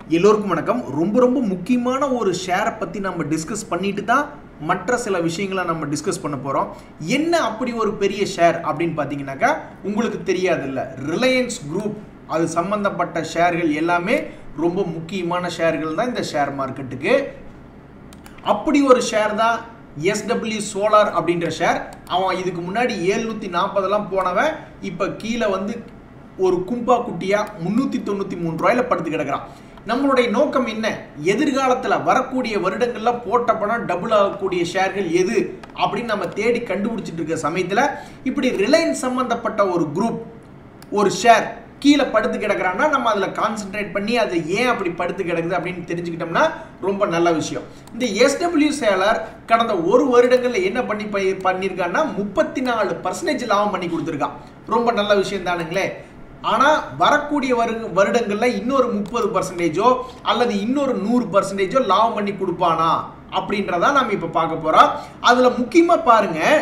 எல்லோருக்கும் வணக்கம் ரொம்ப ரொம்ப முக்கியமான ஒரு ஷேரை பற்றி நம்ம டிஸ்கஸ் பண்ணிட்டு தான் மற்ற சில விஷயங்களை நம்ம டிஸ்கஸ் பண்ண போகிறோம் என்ன அப்படி ஒரு பெரிய ஷேர் அப்படின்னு பார்த்தீங்கன்னாக்கா உங்களுக்கு தெரியாதுல்ல ரிலையன்ஸ் குரூப் அது சம்பந்தப்பட்ட ஷேர்கள் எல்லாமே ரொம்ப முக்கியமான ஷேர்கள் தான் இந்த ஷேர் மார்க்கெட்டுக்கு அப்படி ஒரு ஷேர் தான் எஸ்டபிள்யூ சோலார் அப்படின்ற ஷேர் அவன் இதுக்கு முன்னாடி ஏழ்நூற்றி நாற்பதெல்லாம் போனவன் இப்போ கீழே வந்து ஒரு கும்பா குட்டியா முந்நூற்றி தொண்ணூற்றி மூணு ரூபாயில படுத்து கிடக்குறான் நம்மளுடைய நோக்கம் என்ன எதிர்காலத்தில் வரக்கூடிய வருடங்களில் போட்ட பணம் டபுள் ஆகக்கூடிய ஷேர்கள் எது அப்படின்னு நம்ம தேடி கண்டுபிடிச்சிட்டு இருக்க சமயத்தில் இப்படி ரிலையன்ஸ் சம்பந்தப்பட்ட ஒரு குரூப் ஒரு ஷேர் கீழே படுத்து கிடக்குறான்னா நம்ம அதில் கான்சென்ட்ரேட் பண்ணி அது ஏன் அப்படி படுத்து கிடக்குது அப்படின்னு தெரிஞ்சுக்கிட்டோம்னா ரொம்ப நல்ல விஷயம் இந்த எஸ்டபிள்யூ சேலர் கடந்த ஒரு வருடங்களில் என்ன பண்ணி ப- பண்ணியிருக்கான்னா முப்பத்தி நாலு பர்சன்டேஜ் லாபம் பண்ணி கொடுத்துருக்கான் ரொம்ப நல்ல விஷயம் தானுங்களே ஆனால் வரக்கூடிய வரு வருடங்களில் இன்னொரு முப்பது பர்சன்டேஜோ அல்லது இன்னொரு நூறு பர்சன்டேஜோ லாபம் பண்ணி கொடுப்பானா அப்படின்றத நம்ம இப்போ பார்க்க போகிறோம் அதில் முக்கியமாக பாருங்கள்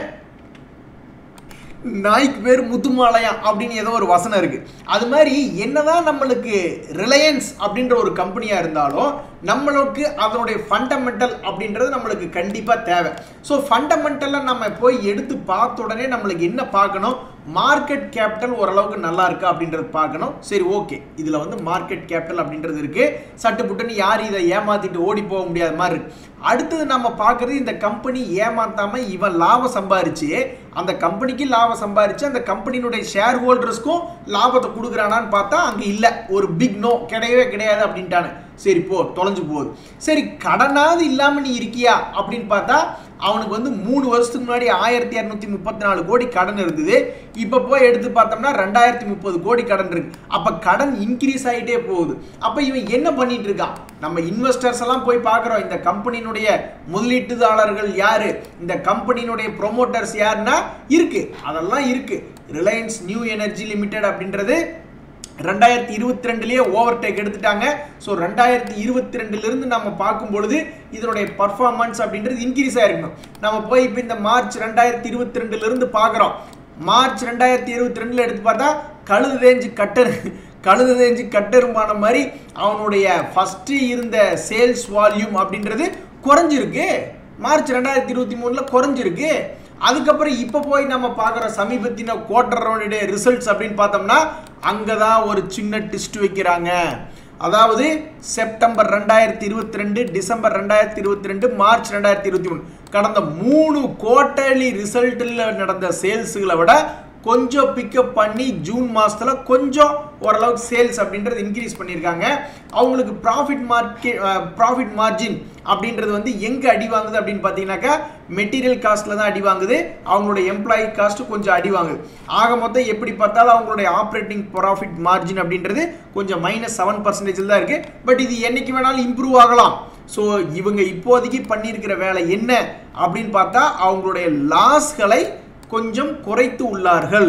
நாய்க்கு பேர் முத்துமாலயா அப்படின்னு ஏதோ ஒரு வசனம் இருக்கு அது மாதிரி என்னதான் நம்மளுக்கு ரிலையன்ஸ் அப்படின்ற ஒரு கம்பெனியா இருந்தாலும் நம்மளுக்கு அதனுடைய ஃபண்டமெண்டல் அப்படின்றது நம்மளுக்கு கண்டிப்பா தேவை ஸோ ஃபண்டமெண்டலாக நம்ம போய் எடுத்து பார்த்த உடனே நம்மளுக்கு என்ன பார்க்கணும் மார்க்கெட் கேபிட்டல் ஓரளவுக்கு நல்லா இருக்கா அப்படின்றது பார்க்கணும் சரி ஓகே இதில் வந்து மார்க்கெட் கேபிட்டல் அப்படின்றது இருக்கு சட்டு புட்டுன்னு யாரும் இதை ஏமாத்திட்டு ஓடி போக முடியாத மாதிரி இருக்கு அடுத்தது நம்ம பார்க்குறது இந்த கம்பெனி ஏமாத்தாம இவன் லாபம் சம்பாரிச்சு அந்த கம்பெனிக்கு லாபம் சம்பாரிச்சு அந்த கம்பெனியினுடைய ஷேர் ஹோல்டர்ஸ்க்கும் லாபத்தை கொடுக்குறானான்னு பார்த்தா அங்கே இல்லை ஒரு பிக் நோ கிடையவே கிடையாது அப்படின்ட்டானு சரி போ தொலைஞ்சு போகுது சரி கடனாவது இல்லாமல் நீ இருக்கியா அப்படின்னு பார்த்தா அவனுக்கு வந்து மூணு வருஷத்துக்கு முன்னாடி ஆயிரத்தி இரநூத்தி முப்பத்தி நாலு கோடி கடன் இருந்தது இப்போ போய் எடுத்து பார்த்தோம்னா ரெண்டாயிரத்தி முப்பது கோடி கடன் இருக்கு அப்போ கடன் இன்க்ரீஸ் ஆகிட்டே போகுது அப்போ இவன் என்ன பண்ணிட்டு இருக்கான் நம்ம இன்வெஸ்டர்ஸ் எல்லாம் போய் பார்க்குறோம் இந்த கம்பெனியினுடைய முதலீட்டுதாரர்கள் யாரு இந்த கம்பெனியினுடைய ப்ரொமோட்டர்ஸ் யாருன்னா இருக்கு அதெல்லாம் இருக்கு ரிலையன்ஸ் நியூ எனர்ஜி லிமிடெட் அப்படின்றது ரெண்டாயிரத்தி இருபத்தி ரெண்டுலேயே ஓவர் டேக் எடுத்துட்டாங்க ஸோ ரெண்டாயிரத்தி இருபத்தி ரெண்டுலேருந்து நம்ம பார்க்கும் பொழுது இதனுடைய பர்ஃபார்மன்ஸ் அப்படின்றது இன்க்ரீஸ் ஆயிருக்கணும் நம்ம போய் இப்போ இந்த மார்ச் ரெண்டாயிரத்தி இருபத்தி ரெண்டுலேருந்து பார்க்குறோம் மார்ச் ரெண்டாயிரத்தி இருபத்தி ரெண்டில் எடுத்து பார்த்தா கழுது ரேஞ்சு கட்டர் கழுது ரேஞ்சு கட்டெருமான மாதிரி அவனுடைய ஃபஸ்ட்டு இருந்த சேல்ஸ் வால்யூம் அப்படின்றது குறைஞ்சிருக்கு மார்ச் ரெண்டாயிரத்தி இருபத்தி மூணில் குறைஞ்சிருக்கு அதுக்கப்புறம் இப்போ போய் நம்ம பார்க்குற சமீபத்தின குவார்டரோடைய ரிசல்ட்ஸ் அப்படின்னு பார்த்தோம்னா அங்கே தான் ஒரு சின்ன டிஸ்ட் வைக்கிறாங்க அதாவது செப்டம்பர் ரெண்டாயிரத்தி இருபத்தி ரெண்டு டிசம்பர் ரெண்டாயிரத்தி இருபத்தி ரெண்டு மார்ச் ரெண்டாயிரத்தி இருபத்தி மூணு கடந்த மூணு குவார்டர்லி ரிசல்ட்டில் நடந்த சேல்ஸுகளை விட கொஞ்சம் பிக்கப் பண்ணி ஜூன் மாதத்தில் கொஞ்சம் ஓரளவுக்கு சேல்ஸ் அப்படின்றது இன்க்ரீஸ் பண்ணியிருக்காங்க அவங்களுக்கு ப்ராஃபிட் மார்க்கெட் ப்ராஃபிட் மார்ஜின் அப்படின்றது வந்து எங்கே அடி வாங்குது அப்படின்னு பார்த்தீங்கன்னாக்கா மெட்டீரியல் காஸ்ட்டில் தான் அடி வாங்குது அவங்களுடைய எம்ப்ளாயி காஸ்ட்டு கொஞ்சம் அடி வாங்குது ஆக மொத்தம் எப்படி பார்த்தாலும் அவங்களுடைய ஆப்ரேட்டிங் ப்ராஃபிட் மார்ஜின் அப்படின்றது கொஞ்சம் மைனஸ் செவன் பர்சன்டேஜில் தான் இருக்குது பட் இது என்னைக்கு வேணாலும் இம்ப்ரூவ் ஆகலாம் ஸோ இவங்க இப்போதைக்கு பண்ணியிருக்கிற வேலை என்ன அப்படின்னு பார்த்தா அவங்களுடைய லாஸ்களை கொஞ்சம் குறைத்து உள்ளார்கள்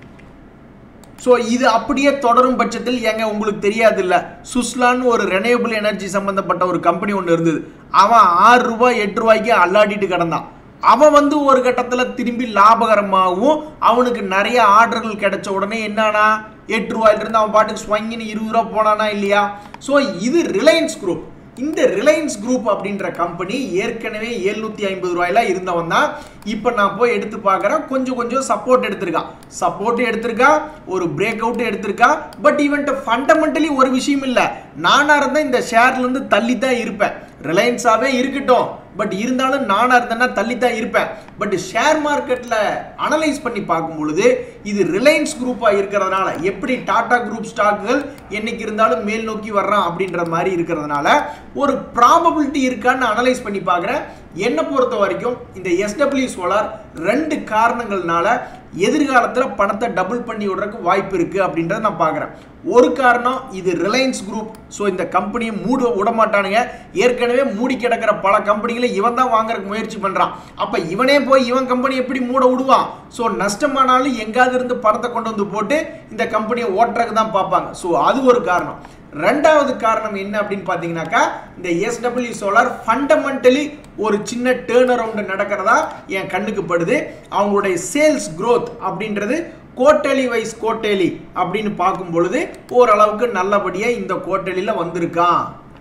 ஸோ இது அப்படியே தொடரும் பட்சத்தில் ஏங்க உங்களுக்கு தெரியாது இல்லை சுஸ்லான்னு ஒரு ரெனியூபிள் எனர்ஜி சம்மந்தப்பட்ட ஒரு கம்பெனி ஒன்று இருந்தது அவன் ஆறு ரூபாய் எட்டு ரூபாய்க்கு அல்லாடிட்டு கிடந்தான் அவன் வந்து ஒரு கட்டத்தில் திரும்பி லாபகரமாகவும் அவனுக்கு நிறைய ஆர்டர்கள் கிடைச்ச உடனே என்னன்னா எட்டு ரூபாயிலிருந்து அவன் பாட்டுக்கு ஸ்வங்கின்னு இருபது ரூபா போனானா இல்லையா ஸோ இது ரிலையன்ஸ் குரூப் இந்த ரிலையன்ஸ் குரூப் அப்படின்ற கம்பெனி ஏற்கனவே எழுநூத்தி ஐம்பது ரூபாயில இருந்தவன் தான் இப்போ நான் போய் எடுத்து பார்க்குறேன் கொஞ்சம் கொஞ்சம் சப்போர்ட் எடுத்திருக்கான் சப்போர்ட் எடுத்திருக்கான் ஒரு பிரேக் அவுட் எடுத்திருக்கான் பட் இவன்ட்ட ஃபண்டமெண்டலி ஒரு விஷயம் இல்லை நானாக இருந்தால் இந்த ஷேர்ல இருந்து தள்ளி தான் இருப்பேன் ரிலையன்ஸாகவே இருக்கட்டும் பட் இருந்தாலும் நானாக இருந்தேன்னா தள்ளி தான் இருப்பேன் பட் ஷேர் மார்க்கெட்டில் அனலைஸ் பண்ணி பார்க்கும் பொழுது இது ரிலையன்ஸ் குரூப்பாக இருக்கிறதுனால எப்படி டாடா குரூப் ஸ்டாக்குகள் என்னைக்கு இருந்தாலும் மேல் நோக்கி வர்றான் அப்படின்ற மாதிரி இருக்கிறதுனால ஒரு ப்ராபபிலிட்டி இருக்கான்னு அனலைஸ் பண்ணி பார்க்குறேன் என்னை பொறுத்த வரைக்கும் இந்த எஸ்டபிள்யூ சோலார் ரெண்டு காரணங்கள்னால எதிர்காலத்தில் பணத்தை டபுள் பண்ணி விடுறதுக்கு வாய்ப்பு இருக்குது அப்படின்றத நான் பார்க்குறேன் ஒரு காரணம் இது ரிலையன்ஸ் குரூப் ஸோ இந்த கம்பெனியை மூட விட மாட்டானுங்க ஏற்கனவே மூடி கிடக்கிற பல கம்பெனிகளை இவன் தான் வாங்குறதுக்கு முயற்சி பண்ணுறான் அப்போ இவனே போய் இவன் கம்பெனி எப்படி மூட விடுவான் ஸோ நஷ்டமானாலும் எங்காவது இருந்து பணத்தை கொண்டு வந்து போட்டு இந்த கம்பெனியை ஓட்டுறதுக்கு தான் பார்ப்பாங்க ஸோ அது ஒரு காரணம் ரெண்டாவது காரணம் என்ன அப்படின்னு பார்த்தீங்கன்னாக்கா இந்த எஸ்டபிள்யூ சோலார் ஃபண்டமெண்டலி ஒரு சின்ன டேர்ன் அரவுண்ட் நடக்கிறதா என் கண்ணுக்கு படுது அவங்களுடைய சேல்ஸ் growth அப்படின்றது கோட்டலி வைஸ் கோட்டலி அப்படின்னு பார்க்கும் பொழுது ஓரளவுக்கு நல்லபடியாக இந்த கோட்டலியில் வந்திருக்கான்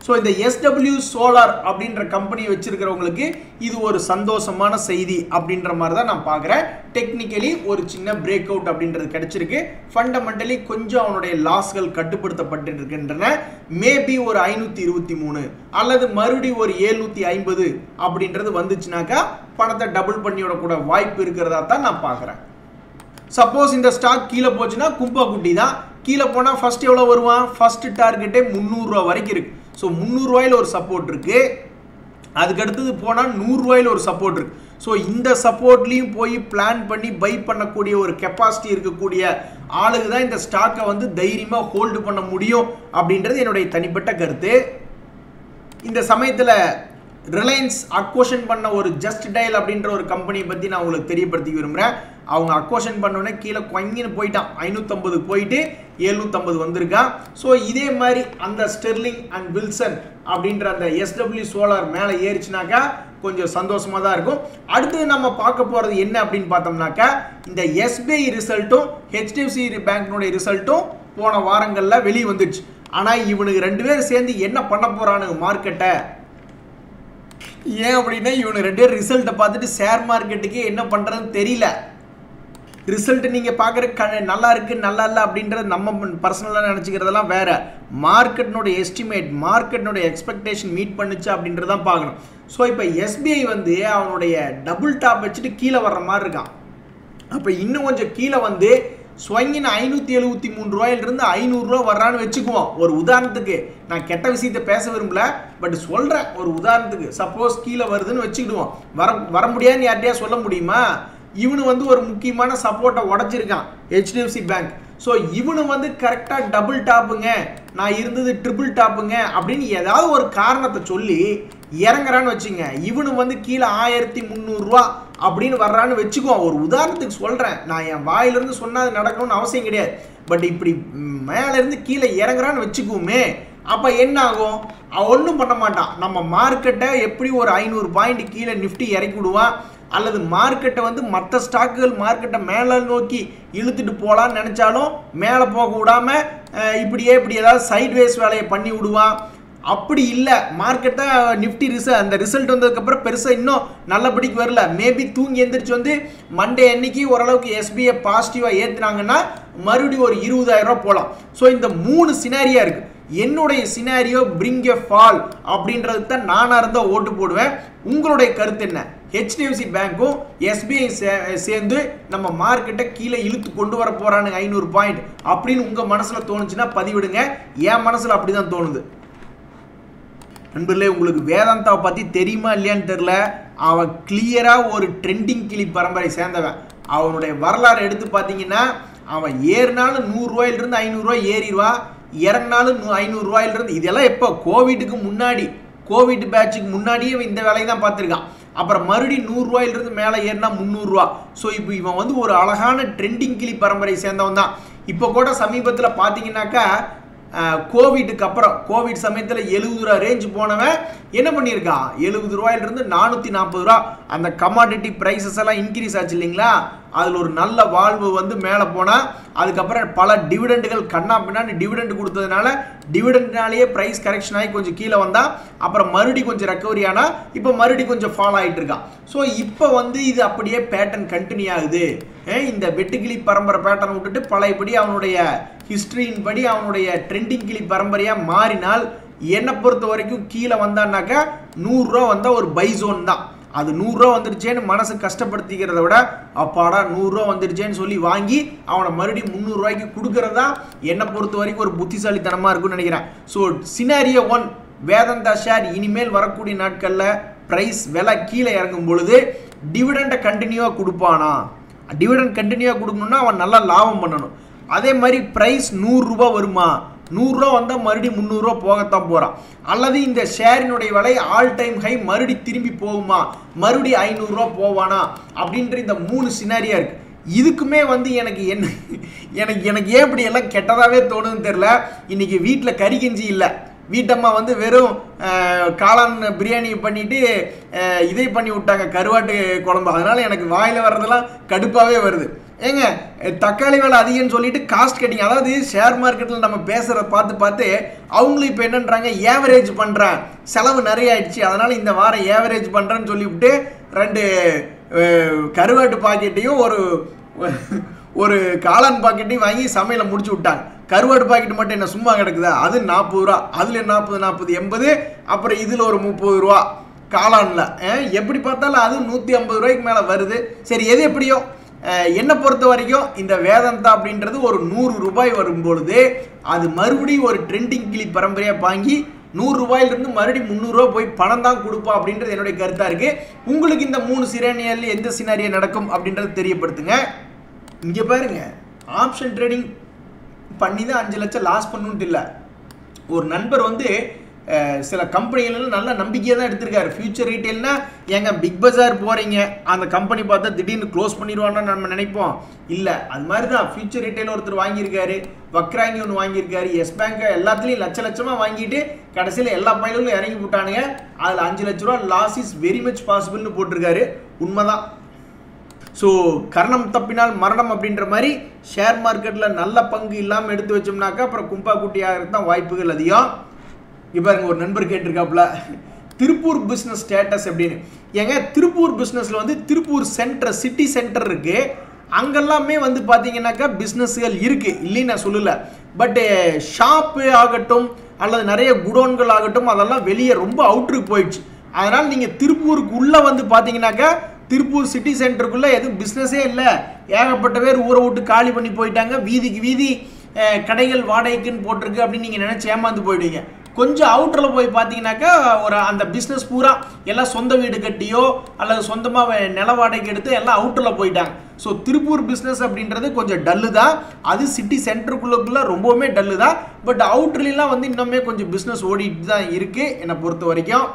ஸோ இந்த எஸ்டபிள்யூ சோலார் அப்படின்ற கம்பெனி வச்சிருக்கிறவங்களுக்கு இது ஒரு சந்தோஷமான செய்தி அப்படின்ற மாதிரி தான் நான் பார்க்குறேன் டெக்னிக்கலி ஒரு சின்ன பிரேக் அவுட் அப்படின்றது கிடைச்சிருக்கு ஃபண்டமெண்டலி கொஞ்சம் அவனுடைய லாஸ்கள் கட்டுப்படுத்தப்பட்டு இருக்கின்றன மேபி ஒரு ஐநூற்றி இருபத்தி மூணு அல்லது மறுபடி ஒரு ஏழ்நூற்றி ஐம்பது அப்படின்றது வந்துச்சுனாக்கா பணத்தை டபுள் பண்ணி விடக்கூட வாய்ப்பு இருக்கிறதா தான் நான் பார்க்குறேன் சப்போஸ் இந்த ஸ்டாக் கீழே போச்சுன்னா கும்பா குட்டி தான் கீழே போனால் ஃபர்ஸ்ட் எவ்வளோ வருவான் ஃபர்ஸ்ட் டார்கெட்டே முந்நூறுரூவா வரைக்கும் இருக்கு ஸோ முந்நூறுரூவாயில் ஒரு சப்போர்ட் இருக்கு அதுக்கு அடுத்தது போனால் நூறுரூவாயில் ஒரு சப்போர்ட் இருக்கு ஸோ இந்த சப்போர்ட்லேயும் போய் பிளான் பண்ணி பை பண்ணக்கூடிய ஒரு கெப்பாசிட்டி இருக்கக்கூடிய ஆளுக்கு தான் இந்த ஸ்டாக்கை வந்து தைரியமாக ஹோல்டு பண்ண முடியும் அப்படின்றது என்னுடைய தனிப்பட்ட கருத்து இந்த சமயத்தில் ரிலையன்ஸ் அக்வஷன் பண்ண ஒரு ஜஸ்ட் டயல் அப்படின்ற ஒரு கம்பெனியை பற்றி நான் உங்களுக்கு தெரியப்படுத்திக்க விரும்புகிறேன் அவங்க அக்வஷன் பண்ணோடனே கீழே கொங்கின்னு போயிட்டான் ஐநூற்றம்பது போயிட்டு எழுநூற்றம்பது வந்திருக்கான் ஸோ இதே மாதிரி அந்த ஸ்டெர்லிங் அண்ட் வில்சன் அப்படின்ற அந்த எஸ்டபிள்யூ சோலார் மேலே ஏறிச்சுனாக்கா கொஞ்சம் சந்தோஷமாக தான் இருக்கும் அடுத்து நம்ம பார்க்க போகிறது என்ன அப்படின்னு பார்த்தோம்னாக்கா இந்த எஸ்பிஐ ரிசல்ட்டும் ஹெச்டிஎஃப்சி பேங்க்னுடைய ரிசல்ட்டும் போன வாரங்களில் வெளியே வந்துடுச்சு ஆனால் இவனுக்கு ரெண்டு பேரும் சேர்ந்து என்ன பண்ண போகிறானுங்க மார்க்கெட்டை ஏன் அப்படின்னா இவனு ரெண்டு பேரும் ரிசல்ட்டை பார்த்துட்டு ஷேர் மார்க்கெட்டுக்கே என்ன பண்ணுறதுன்னு தெரியல ரிசல்ட் நீங்கள் பார்க்குற க நல்லா இருக்குது நல்லா இல்லை அப்படின்றது நம்ம பர்சனலாக நினச்சிக்கிறதெல்லாம் வேற மார்க்கெட்னுடைய எஸ்டிமேட் மார்க்கெட்னுடைய எக்ஸ்பெக்டேஷன் மீட் பண்ணுச்சு அப்படின்றத தான் பார்க்கணும் ஸோ இப்போ எஸ்பிஐ வந்து அவனுடைய டபுள் டாப் வச்சுட்டு கீழே வர்ற மாதிரி இருக்கான் அப்போ இன்னும் கொஞ்சம் கீழே வந்து ஸ்வங்கின் ஐநூற்றி எழுபத்தி மூணு ரூபாயிலிருந்து ஐநூறுரூவா வர்றான்னு வச்சுக்குவோம் ஒரு உதாரணத்துக்கு நான் கெட்ட விஷயத்தை பேச விரும்பல பட் சொல்கிறேன் ஒரு உதாரணத்துக்கு சப்போஸ் கீழே வருதுன்னு வச்சுக்கிடுவோம் வர வர முடியாதுன்னு யார்ட்டையா சொல்ல முடியுமா இவனு வந்து ஒரு முக்கியமான சப்போர்ட்டை உடச்சிருக்கான் ஹெச்டிஎஃப்சி பேங்க் ஸோ இவனு வந்து கரெக்டாக டபுள் டாப்புங்க நான் இருந்தது ட்ரிபிள் டாப்புங்க அப்படின்னு ஏதாவது ஒரு காரணத்தை சொல்லி இறங்குறான்னு வச்சுங்க இவனு வந்து கீழே ஆயிரத்தி முந்நூறுரூவா அப்படின்னு வர்றான்னு வச்சுக்குவோம் ஒரு உதாரணத்துக்கு சொல்கிறேன் நான் என் வாயிலிருந்து சொன்னால் அது நடக்கணும்னு அவசியம் கிடையாது பட் இப்படி மேலேருந்து கீழே இறங்குறான்னு வச்சுக்குவோமே அப்போ என்ன ஆகும் அவன் ஒன்றும் பண்ண மாட்டான் நம்ம மார்க்கெட்டை எப்படி ஒரு ஐநூறு பாயிண்ட் கீழே நிஃப்டி இறக்கி விடுவான் அல்லது மார்க்கெட்டை வந்து மற்ற ஸ்டாக்குகள் மார்க்கெட்டை மேலே நோக்கி இழுத்துட்டு போகலான்னு நினச்சாலும் மேலே போக விடாமல் இப்படியே இப்படி ஏதாவது சைட்வேஸ் வேலையை பண்ணி விடுவான் அப்படி இல்லை மார்க்கெட்டை நிஃப்டி ரிசல்ட் அந்த ரிசல்ட் வந்ததுக்கப்புறம் பெருசாக இன்னும் நல்லபடிக்கு வரல மேபி தூங்கி எந்திரிச்சு வந்து மண்டே அன்னைக்கு ஓரளவுக்கு எஸ்பிஐ பாசிட்டிவாக ஏற்றுனாங்கன்னா மறுபடியும் ஒரு இருபதாயிரம் ரூபா போகலாம் ஸோ இந்த மூணு சினாரியா இருக்குது என்னுடைய சினாரியோ பிரிங் எ ஃபால் அப்படின்றதுக்கு தான் நானாக இருந்தால் ஓட்டு போடுவேன் உங்களுடைய கருத்து என்ன ஹெச்டிஎஃப்சி பேங்க்கும் எஸ்பிஐ சேர்ந்து நம்ம மார்க்கெட்டை கீழே இழுத்து கொண்டு வர போகிறானுங்க ஐநூறு பாயிண்ட் அப்படின்னு உங்கள் மனசில் தோணுச்சுன்னா பதிவிடுங்க என் மனசில் அப்படி தான் தோணுது நண்பர்களே உங்களுக்கு வேதாந்தாவை பற்றி தெரியுமா இல்லையான்னு தெரில அவன் கிளியராக ஒரு ட்ரெண்டிங் கிளி பரம்பரை சேர்ந்தவன் அவனுடைய வரலாறு எடுத்து பார்த்தீங்கன்னா அவன் ஏறினாலும் நூறுரூவாயிலிருந்து ஐநூறுரூவா ஏறிடுவா இறங்கினாலும் நூ ஐநூறுரூவாயிலிருந்து இதெல்லாம் எப்போ கோவிட்டுக்கு முன்னாடி கோவிட் பேட்சுக்கு முன்னாடியே இந்த வேலையை தான் பார்த்துருக்கான் அப்புறம் மறுபடியும் நூறுரூவாயிலிருந்து மேலே ஏறினா முந்நூறுரூவா ஸோ இப்போ இவன் வந்து ஒரு அழகான ட்ரெண்டிங் கிளி பரம்பரை சேர்ந்தவன் தான் இப்போ கூட சமீபத்தில் பார்த்தீங்கன்னாக்கா கோவிட்டுக்கு அப்புறம் கோவிட் சமயத்தில் எழுபது ரூபா ரேஞ்ச் போனவன் என்ன பண்ணியிருக்கான் எழுபது ரூபாயிலிருந்து நானூற்றி நாற்பது ரூபா அந்த கமாடிட்டி ப்ரைஸஸ் எல்லாம் இன்க்ரீஸ் ஆச்சு இல்லைங்களா அதில் ஒரு நல்ல வாழ்வு வந்து மேலே போனால் அதுக்கப்புறம் பல டிவிடெண்டுகள் கண்ணா பின்னாடி டிவிடெண்ட் கொடுத்ததுனால டிவிடெண்ட்னாலேயே ப்ரைஸ் கரெக்ஷன் ஆகி கொஞ்சம் கீழே வந்தால் அப்புறம் மறுபடி கொஞ்சம் ரெக்கவரி ஆனால் இப்போ மறுபடி கொஞ்சம் ஃபாலோ ஆகிட்டு இருக்கான் ஸோ இப்போ வந்து இது அப்படியே பேட்டர்ன் கண்டினியூ ஆகுது இந்த வெட்டுக்கிளி பரம்பரை பேட்டர்ன் விட்டுட்டு பழையபடி அவனுடைய ஹிஸ்டரியின் படி அவனுடைய ட்ரெண்டிங் கிளி பரம்பரையாக மாறினால் என்னை பொறுத்த வரைக்கும் கீழே வந்தான்னாக்கா நூறுரூவா வந்தால் ஒரு பை ஜோன் தான் அது நூறுரூவா வந்துருச்சேன்னு மனசு கஷ்டப்படுத்திக்கிறத விட அப்பாடா நூறுரூவா வந்துருச்சேன்னு சொல்லி வாங்கி அவனை மறுபடியும் முந்நூறுரூவாய்க்கு கொடுக்கறதா என்னை பொறுத்த வரைக்கும் ஒரு புத்திசாலித்தனமாக இருக்கும்னு நினைக்கிறேன் so scenario one Vedanta share இனிமேல் வரக்கூடிய நாட்களில் ப்ரைஸ் விலை கீழே இறங்கும் பொழுது டிவிடெண்டை கண்டினியூவாக கொடுப்பானா டிவிடெண்ட் கண்டினியூவாக கொடுக்கணும்னா அவன் நல்லா லாபம் பண்ணணும் அதே மாதிரி ப்ரைஸ் நூறுரூபா வருமா நூறுரூவா வந்தால் மறுபடியும் முந்நூறுரூவா போகத்தான் போகிறான் அல்லது இந்த ஷேரினுடைய விலை ஆல் டைம் ஹை மறுபடி திரும்பி போகுமா மறுபடி ஐநூறுரூவா போவானா அப்படின்ற இந்த மூணு சினாரியா இருக்குது இதுக்குமே வந்து எனக்கு என்ன எனக்கு எனக்கு ஏன் இப்படி எல்லாம் கெட்டதாகவே தோணுதுன்னு தெரில இன்றைக்கி வீட்டில் கறி கஞ்சி இல்லை வீட்டம்மா வந்து வெறும் காளான் பிரியாணி பண்ணிட்டு இதை பண்ணி விட்டாங்க கருவாட்டு குழம்பு அதனால் எனக்கு வாயில் வர்றதெல்லாம் கடுப்பாகவே வருது ஏங்க அஹ், தக்காளி விலை அதிகம்னு சொல்லிட்டு காஸ்ட் கட்டிங் அதாவது ஷேர் மார்க்கெட்டில் நம்ம பேசுகிறத பார்த்து பார்த்து அவங்களும் இப்போ என்னன்றாங்க ஏவரேஜ் பண்ணுறேன் செலவு நிறைய ஆயிடுச்சு அதனால் இந்த வாரம் ஏவரேஜ் பண்ணுறேன்னு சொல்லிவிட்டு ரெண்டு அஹ், கருவாட்டு பாக்கெட்டையும் ஒரு ஒரு காளான் பாக்கெட்டையும் வாங்கி சமையலை முடிச்சு விட்டாங்க கருவாடு பாக்கெட் மட்டும் என்ன சும்மா கிடக்குதா அது நாற்பது ரூபா அதில் நாற்பது நாற்பது எண்பது அப்புறம் இதில் ஒரு முப்பது ரூபா காளான்ல அஹ், எப்படி பார்த்தாலும் அது நூற்றி ஐம்பது ரூபாய்க்கு மேலே வருது சரி எது எப்படியோ அஹ், என்னை பொறுத்த வரைக்கும் இந்த வேதந்தா அப்படின்றது ஒரு நூறு ரூபாய் வரும் பொழுது அது மறுபடியும் ஒரு ட்ரெண்டிங் கிளி பரம்பரையாக வாங்கி நூறு ரூபாயிலிருந்து மறுபடியும் முந்நூறுரூவா போய் பணம் தான் கொடுப்பா அப்படின்றது என்னுடைய கருத்தாக இருக்குது உங்களுக்கு இந்த மூணு சிரேனியரில் எந்த சினாரியோ நடக்கும் அப்படின்றது தெரியப்படுத்துங்க இங்கே பாருங்க ஆப்ஷன் ட்ரேடிங் பண்ணி தான் அஞ்சு லட்சம் லாஸ் பண்ணுன்ட்டு இல்லை ஒரு நண்பர் வந்து அஹ், சில கம்பெனிகள் நல்ல நம்பிக்கையாக தான் எடுத்திருக்காரு ஃபியூச்சர் ரீட்டைல்னா ஏங்க பிக் பஜார் போகிறீங்க அந்த கம்பெனி பார்த்தா திடீர்னு க்ளோஸ் பண்ணிடுவான்னு நம்ம நினைப்போம் இல்லை அது மாதிரி தான் ஃபியூச்சர் ரீட்டைல் ஒருத்தர் வாங்கியிருக்காரு வக்ராங்கி ஒன்று வாங்கியிருக்காரு எஸ் பேங்க் எல்லாத்துலேயும் லட்ச லட்சமாக வாங்கிட்டு கடைசியில் எல்லா பயிலும் இறங்கி விட்டானுங்க அதில் அஞ்சு லட்ச ரூபா லாஸ் இஸ் வெரி மச் பாசிபிள்னு போட்டிருக்காரு உண்மைதான் ஸோ கரணம் தப்பினால் மரணம் அப்படின்ற மாதிரி ஷேர் மார்க்கெட்டில் நல்ல பங்கு இல்லாமல் எடுத்து வச்சோம்னாக்கா அப்புறம் கும்பா குட்டியாக தான் வாய்ப்புகள் அதிகம் இங்க பாருங்க ஒரு நண்பர் கேட்டிருக்காப்புல திருப்பூர் பிஸ்னஸ் ஸ்டேட்டஸ் எப்படின்னு ஏங்க திருப்பூர் பிஸ்னஸில் வந்து திருப்பூர் சென்டர் சிட்டி சென்டர் இருக்கு அங்கெல்லாமே வந்து பார்த்தீங்கன்னாக்கா பிஸ்னஸ்கள் இருக்கு இல்லைன்னு நான் சொல்லல பட்டு ஷாப்பு ஆகட்டும் அல்லது நிறைய குடோன்கள் ஆகட்டும் அதெல்லாம் வெளியே ரொம்ப அவுட்ருக்கு போயிடுச்சு அதனால் நீங்கள் திருப்பூருக்கு உள்ளே வந்து பார்த்தீங்கன்னாக்கா திருப்பூர் சிட்டி சென்டருக்குள்ளே எதுவும் பிஸ்னஸே இல்லை ஏகப்பட்ட பேர் ஊரை விட்டு காலி பண்ணி போயிட்டாங்க வீதிக்கு வீதி அஹ், கடைகள் வாடகைக்குன்னு போட்டிருக்கு அப்படின்னு நீங்கள் நினச்சி ஏமாந்து போயிடுவீங்க கொஞ்சம் அவுட்டரில் போய் பார்த்தீங்கன்னாக்கா ஒரு அந்த பிஸ்னஸ் பூரா எல்லாம் சொந்த வீடு கட்டியோ அல்லது சொந்தமாக நில வாடகைக்கு எடுத்து எல்லாம் அவுட்டரில் போயிட்டாங்க ஸோ திருப்பூர் பிஸ்னஸ் அப்படின்றது கொஞ்சம் டல்லு தான் அது சிட்டி சென்டருக்குள்ளக்குள்ள ரொம்பவுமே டல்லு தான் பட் அவுட்டர்லாம் வந்து இன்னுமே கொஞ்சம் பிஸ்னஸ் ஓடிட்டு தான் இருக்குது என்னை பொறுத்த வரைக்கும்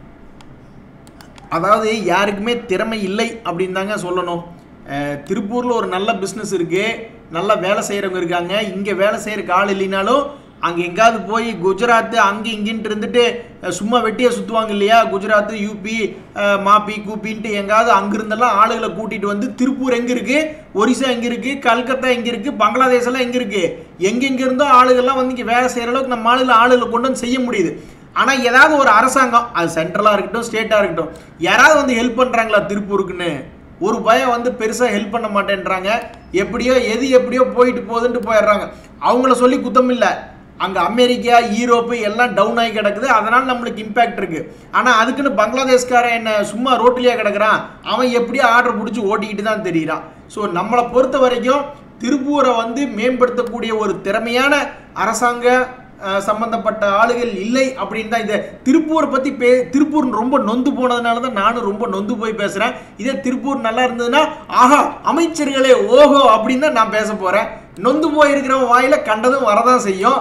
அதாவது யாருக்குமே திறமை இல்லை அப்படின்னு தாங்க சொல்லணும் அஹ், திருப்பூரில் ஒரு நல்ல பிஸ்னஸ் இருக்குது நல்லா வேலை செய்கிறவங்க இருக்காங்க இங்கே வேலை செய்கிறக்கு ஆள் இல்லைனாலும் அங்கே எங்கேயாவது போய் குஜராத்து அங்கே இங்கின்ட்டு இருந்துட்டு அஹ், சும்மா வெட்டியை சுற்றுவாங்க இல்லையா குஜராத்து யூபி அஹ், மாப்பி கூப்பின்ட்டு எங்காவது அங்கிருந்தெல்லாம் ஆளுகளை கூட்டிகிட்டு வந்து திருப்பூர் எங்கே இருக்குது ஒரிசா எங்கே இருக்குது கல்கத்தா எங்கே இருக்குது பங்களாதேஷ் எல்லாம் எங்கே இருக்குது எங்கெங்க இருந்தோ ஆளுகள்லாம் வந்து இங்கே வேலை செய்கிற அளவுக்கு நம்ம ஆளுகளை ஆளுகளை கொண்டு வந்து செய்ய முடியுது ஆனால் ஏதாவது ஒரு அரசாங்கம் அது சென்ட்ரலாக இருக்கட்டும் ஸ்டேட்டாக இருக்கட்டும் யாராவது வந்து ஹெல்ப் பண்ணுறாங்களா திருப்பூருக்குன்னு ஒரு பயம் வந்து பெருசாக ஹெல்ப் பண்ண மாட்டேன்றாங்க எப்படியோ எது எப்படியோ போயிட்டு போகுதுன்ட்டு போயிடுறாங்க அவங்கள சொல்லி குத்தம் இல்லை அங்கே அமெரிக்கா ஈரோப்பு எல்லாம் டவுன் ஆகி கிடக்குது அதனால் நம்மளுக்கு இம்பேக்ட் இருக்குது ஆனால் அதுக்குன்னு பங்களாதேஷ்காரன் என்ன சும்மா ரோட்லேயே கிடக்குறான் அவன் எப்படியோ ஆர்டர் பிடிச்சி ஓட்டிக்கிட்டு தான் தெரியுறான் ஸோ நம்மளை பொறுத்த வரைக்கும் திருப்பூரை வந்து மேம்படுத்தக்கூடிய ஒரு திறமையான அரசாங்க அஹ், சம்பந்தப்பட்ட ஆளுகள் இல்லை அப்படின்னு தான் இந்த திருப்பூரை பற்றி பே திருப்பூர் ரொம்ப நொந்து போனதுனால தான் நானும் ரொம்ப நொந்து போய் பேசுகிறேன் இதே திருப்பூர் நல்லா இருந்ததுன்னா ஆஹா அமைச்சர்களே ஓஹோ அப்படின்னு தான் நான் பேச போகிறேன் நொந்து போயிருக்கிறவன் வாயில கண்டதும் வரதான் செய்யும்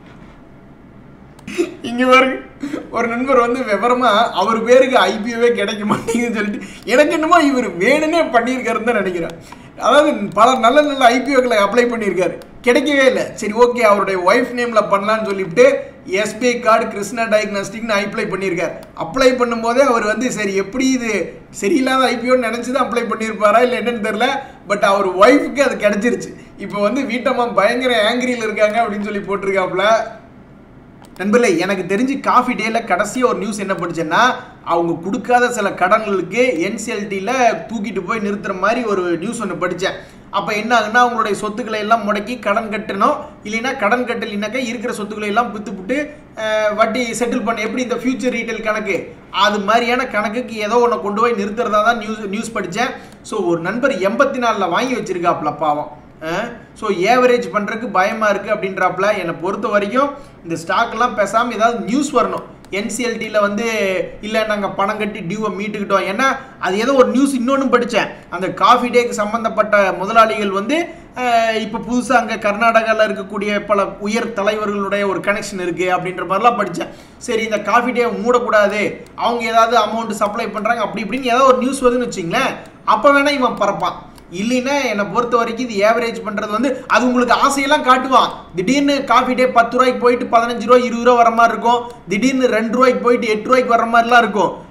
இங்க பாருங்க ஒரு நண்பர் வந்து விவரமா அவர் பேருக்கு ஐபிஓவே கிடைக்க மாட்டேங்குதுன்னு சொல்லிட்டு எனக்கு என்னமோ இவர் வேணும்னே பண்ணியிருக்காருன்னு தான் நினைக்கிறேன் அதாவது பல நல்ல நல்ல ஐபிஓக்களை அப்ளை பண்ணியிருக்காரு கிடைக்கவே இல்லை சரி ஓகே அவருடைய ஒய்ஃப் நேம்ல பண்ணலான்னு சொல்லிவிட்டு எஸ்பிஐ கார்டு கிருஷ்ணா டயக்னாஸ்டிக்னு அப்ளை பண்ணியிருக்காரு அப்ளை பண்ணும்போதே அவர் வந்து சரி எப்படி இது சரியில்லாத ஐபிஓன்னு நினச்சி தான் அப்ளை பண்ணியிருப்பாரா இல்லை என்னன்னு தெரில பட் அவர் ஒய்ஃபுக்கு அது கிடைச்சிருச்சு இப்போ வந்து வீட்டம்மா பயங்கர ஆங்கிரியில் இருக்காங்க அப்படின்னு சொல்லி போட்டிருக்காப்புல நண்பர்களே எனக்கு தெரிஞ்சு காஃபி டேல கடைசியாக ஒரு நியூஸ் என்ன படிச்சேன்னா அவங்க கொடுக்காத சில கடன்களுக்கு என்சிஎல்டியில் தூக்கிட்டு போய் நிறுத்துற மாதிரி ஒரு நியூஸ் ஒன்று படித்தேன் அப்போ என்ன ஆகுன்னா அவங்களுடைய சொத்துக்களை எல்லாம் முடக்கி கடன் கட்டணும் இல்லைன்னா கடன் கட்டலினாக்கா இருக்கிற சொத்துக்களை எல்லாம் வித்துப்புட்டு அஹ், வட்டி செட்டில் பண்ண எப்படி இந்த ஃபியூச்சர் ரீட்டைல் கணக்கு அது மாதிரியான கணக்குக்கு ஏதோ ஒன்று கொண்டு போய் நிறுத்துறதா தான் நியூஸ் நியூஸ் படித்தேன் ஸோ ஒரு நண்பர் எண்பத்தி நாலில் வாங்கி வச்சிருக்காப்புல பாவம் ஸோ ஏவரேஜ் பண்ணுறதுக்கு பயமாக இருக்குது அப்படின்றாப்புல என்னை பொறுத்த வரைக்கும் இந்த ஸ்டாக்லாம் பேசாமல் ஏதாவது நியூஸ் வரணும் என்சிஎல்டியில் வந்து இல்லை நாங்கள் பணம் கட்டி டியூவை மீட்டுக்கிட்டோம் ஏன்னா அது ஏதோ ஒரு நியூஸ் இன்னொன்று படித்தேன் அந்த காஃபி டேக்கு சம்மந்தப்பட்ட முதலாளிகள் வந்து இப்போ புதுசாக அங்கே கர்நாடகாவில் இருக்கக்கூடிய பல உயர் தலைவர்களுடைய ஒரு கனெக்ஷன் இருக்குது அப்படின்ற மாதிரிலாம் படித்தேன் சரி இந்த காஃபி டே மூடக்கூடாது அவங்க ஏதாவது அமௌண்ட் சப்ளை பண்ணுறாங்க அப்படி இப்படின்னு ஏதாவது ஒரு நியூஸ் வருதுன்னு வச்சிங்களேன் அப்போ வேணால் இவன் பறப்பான் இல்லைன்னா என்னை பொறுத்த வரைக்கும் இது ஏவரேஜ் பண்ணுறது வந்து அது உங்களுக்கு ஆசையெல்லாம் காட்டுவான் திடீர்னு காஃபி டே பத்து ரூபாய்க்கு போயிட்டு பதினஞ்சு ரூபா இருபது ரூபா வர மாதிரி இருக்கும் திடீர்னு ரெண்டு ரூபாய்க்கு போயிட்டு எட்டு ரூபாய்க்கு வர மாதிரிலாம் இருக்கும்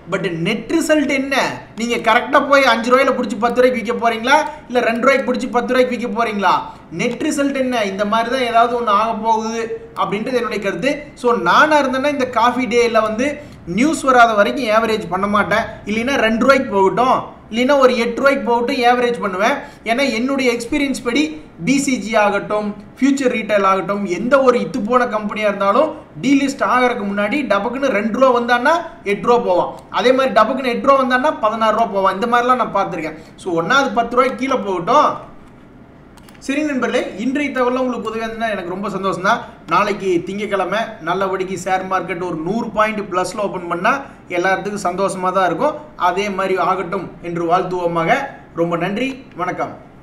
பட் நெட் ரிசல்ட் என்ன நீங்க கரெக்டா போய் அஞ்சு ரூபாயில பிடிச்சி பத்து ரூபாய்க்கு விற்க போறீங்களா இல்ல ரெண்டு ரூபாய்க்கு பிடிச்சி பத்து ரூபாய்க்கு விற்க போறீங்களா நெட் ரிசல்ட் என்ன இந்த மாதிரி தான் ஏதாவது ஒன்று ஆக போகுது அப்படின்றது என்னுடைய கருத்து ஸோ நானா இருந்தேன்னா இந்த காஃபி டேல வந்து நியூஸ் வராத வரைக்கும் ஏவரேஜ் பண்ண மாட்டேன் இல்லைன்னா ரெண்டு ரூபாய்க்கு போகட்டும் இல்லைன்னா ஒரு எட்டு ரூபாய்க்கு போகட்டும் ஏவரேஜ் பண்ணுவேன் ஏன்னா என்னுடைய எக்ஸ்பீரியன்ஸ் படி பிசிஜி ஆகட்டும் ஃபியூச்சர் ரீட்டைல் ஆகட்டும் எந்த ஒரு இத்து போன கம்பெனியாக இருந்தாலும் டீலிஸ்ட் ஆகிறதுக்கு முன்னாடி டபக்குன்னு ரெண்டு ரூபா வந்தான்னா எட்டு ரூபா போவான் அதே மாதிரி டபக்குன்னு எட்டு ரூபா வந்தான்னா பதினாறு ரூபா போவான் இந்த மாதிரிலாம் நான் பார்த்துருக்கேன் ஸோ ஒன்றாவது பத்து ரூபாய்க்கு கீழே போகட்டும் சரி நண்பர்களே இன்றைய தகவலில் உங்களுக்கு உதவியாக இருந்தால் எனக்கு ரொம்ப சந்தோஷம் தான் நாளைக்கு திங்கக்கிழமை நல்லபடிக்கு ஷேர் மார்க்கெட் ஒரு நூறு பாயிண்ட் ப்ளஸில் ஓப்பன் பண்ணால் எல்லாத்துக்கும் சந்தோஷமாக தான் இருக்கும் அதே மாதிரி ஆகட்டும் என்று வாழ்த்துவோமாக ரொம்ப நன்றி வணக்கம்